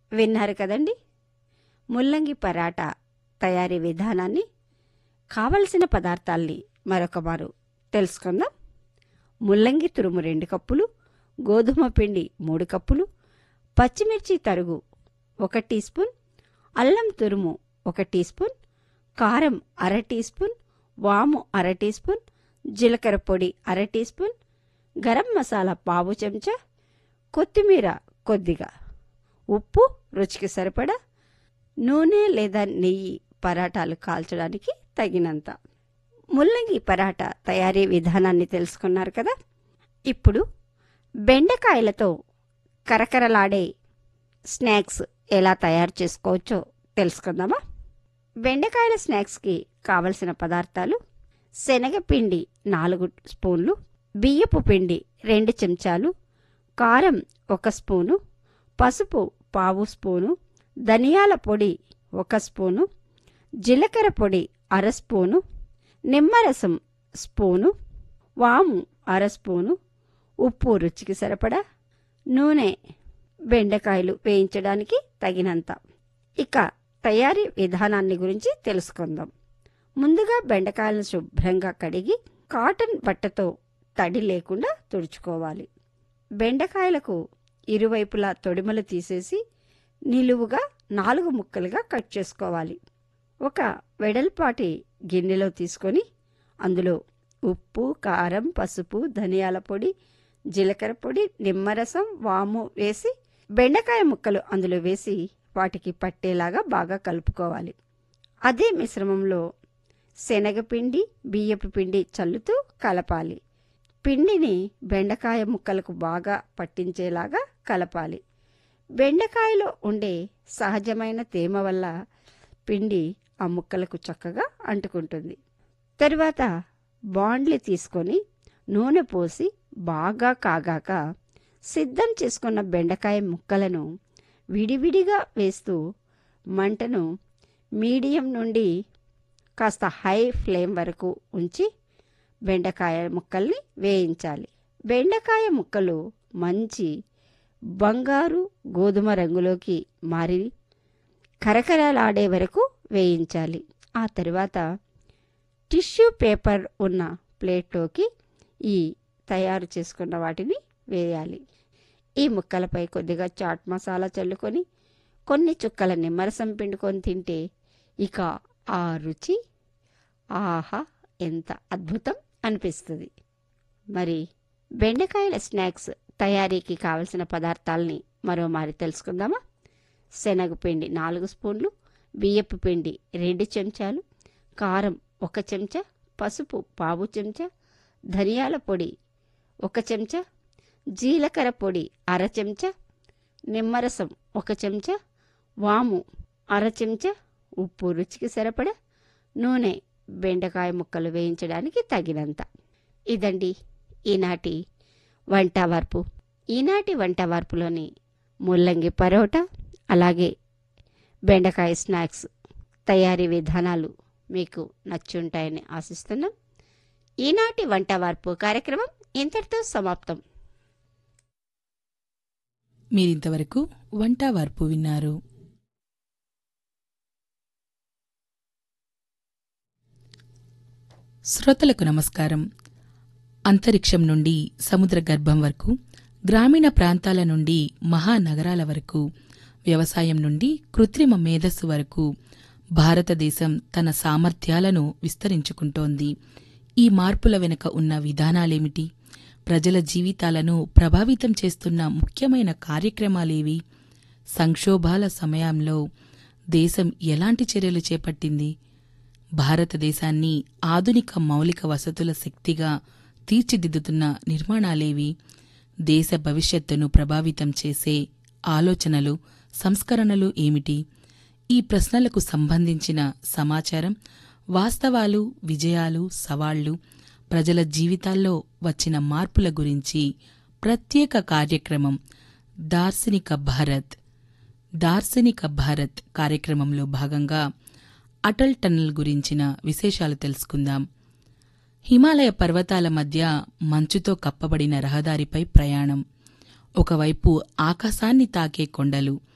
విన్నారు కదండి ముల్లంగి పరాటా తయారీ విధానాన్ని కావలసిన పదార్థాల్ని మరొక మారు తెలుసుకుందాం ముల్లంగి తురుము రెండు కప్పులు గోధుమ పిండి మూడు కప్పులు పచ్చిమిర్చి తరుగు ఒక టీ స్పూన్ అల్లం తురుము ఒక టీ స్పూన్ కారం అర టీ స్పూన్ వాము అర టీ స్పూన్ జీలకర్ర పొడి అర టీ స్పూన్ గరం మసాలా పావు చెంచా కొత్తిమీర కొద్దిగా ఉప్పు రుచికి సరిపడా నూనె లేదా నెయ్యి పరాటాలు కాల్చడానికి తగినంత ముల్లంగి పరాటా తయారీ విధానాన్ని తెలుసుకున్నారు కదా ఇప్పుడు బెండకాయలతో కరకరలాడే స్నాక్స్ ఎలా తయారు చేసుకోవచ్చో తెలుసుకుందామా బెండకాయల స్నాక్స్కి కావలసిన పదార్థాలు శనగపిండి నాలుగు స్పూన్లు బియ్యపు పిండి రెండు చెంచాలు కారం ఒక స్పూను పసుపు పావు స్పూను ధనియాల పొడి ఒక స్పూను జీలకర్ర పొడి అర స్పూను నిమ్మరసం స్పూను వాము అర స్పూను ఉప్పు రుచికి సరిపడా నూనె బెండకాయలు వేయించడానికి తగినంత ఇక తయారీ విధానాన్ని గురించి తెలుసుకుందాం ముందుగా బెండకాయలను శుభ్రంగా కడిగి కాటన్ బట్టతో తడి లేకుండా తుడుచుకోవాలి బెండకాయలకు ఇరువైపులా తొడిమలు తీసేసి నిలువుగా నాలుగు ముక్కలుగా కట్ చేసుకోవాలి ఒక వెడల్పాటి గిన్నెలో తీసుకొని అందులో ఉప్పు కారం పసుపు ధనియాల పొడి జీలకర్ర పొడి నిమ్మరసం వాము వేసి బెండకాయ ముక్కలు అందులో వేసి వాటికి పట్టేలాగా బాగా కలుపుకోవాలి అదే మిశ్రమంలో శనగపిండి బియ్యపు పిండి చల్లుతూ కలపాలి పిండిని బెండకాయ ముక్కలకు బాగా పట్టించేలాగా కలపాలి బెండకాయలో ఉండే సహజమైన తేమ వల్ల పిండి ఆ ముక్కలకు చక్కగా అంటుకుంటుంది తరువాత బాండ్లు తీసుకొని నూనె పోసి బాగా కాగాక సిద్ధం చేసుకున్న బెండకాయ ముక్కలను విడివిడిగా వేస్తూ మంటను మీడియం నుండి కాస్త హై ఫ్లేమ్ వరకు ఉంచి బెండకాయ ముక్కల్ని వేయించాలి బెండకాయ ముక్కలు మంచి బంగారు గోధుమ రంగులోకి మారి కరకరలాడే వరకు వేయించాలి ఆ తర్వాత టిష్యూ పేపర్ ఉన్న ప్లేట్లోకి ఈ తయారు చేసుకున్న వాటిని వేయాలి ఈ ముక్కలపై కొద్దిగా చాట్ మసాలా చల్లుకొని కొన్ని చుక్కల నిమ్మరసం పిండుకొని తింటే ఇక ఆ రుచి ఆహా ఎంత అద్భుతం అనిపిస్తుంది మరి బెండకాయల స్నాక్స్ తయారీకి కావలసిన పదార్థాలని మరోమారి తెలుసుకుందామా శనగపిండి నాలుగు స్పూన్లు బియ్యపు పిండి రెండు చెంచాలు కారం ఒక చెంచా పసుపు పావు చెంచా ధనియాల పొడి ఒక చెంచా జీలకర్ర పొడి అర చెంచా నిమ్మరసం ఒక చెంచా వాము అర చెంచా ఉప్పు రుచికి సరిపడా నూనె బెండకాయ ముక్కలు వేయించడానికి తగినంత ఇదండి ఈనాటి వంట వార్పు ఈనాటి వంట వార్పులోని ముల్లంగి పరోటా అలాగే బెండకాయ స్నాక్స్ తయారీ విధానాలు మీకు నచ్చుంటాయని ఆశిస్తున్నాం ఈనాటి వంట వార్పు కార్యక్రమం ఇంతటితో సమాప్తం మీరింతవరకు వంట వార్పు విన్నారు శ్రోతలకు నమస్కారం అంతరిక్షం నుండి సముద్ర గర్భం వరకు గ్రామీణ ప్రాంతాల నుండి మహానగరాల వరకు వ్యవసాయం నుండి కృత్రిమ మేధస్సు వరకు భారతదేశం తన సామర్థ్యాలను విస్తరించుకుంటోంది ఈ మార్పుల వెనుక ఉన్న విధానాలేమిటి ప్రజల జీవితాలను ప్రభావితం చేస్తున్న ముఖ్యమైన కార్యక్రమాలేవి సంక్షోభాల సమయంలో దేశం ఎలాంటి చర్యలు చేపట్టింది భారతదేశాన్ని ఆధునిక మౌలిక వసతుల శక్తిగా తీర్చిదిద్దుతున్న నిర్మాణాలేవి దేశ భవిష్యత్తును ప్రభావితం చేసే ఆలోచనలు సంస్కరణలు ఏమిటి ఈ ప్రశ్నలకు సంబంధించిన సమాచారం వాస్తవాలు విజయాలు సవాళ్లు ప్రజల జీవితాల్లో వచ్చిన మార్పుల గురించి ప్రత్యేక కార్యక్రమం దార్శనిక భారత్ దార్శనిక భారత్ కార్యక్రమంలో భాగంగా అటల్ టన్నల్ గురించిన విశేషాలు తెలుసుకుందాం హిమాలయ పర్వతాల మధ్య మంచుతో కప్పబడిన రహదారిపై ప్రయాణం ఒకవైపు ఆకాశాన్ని తాకే కొండలు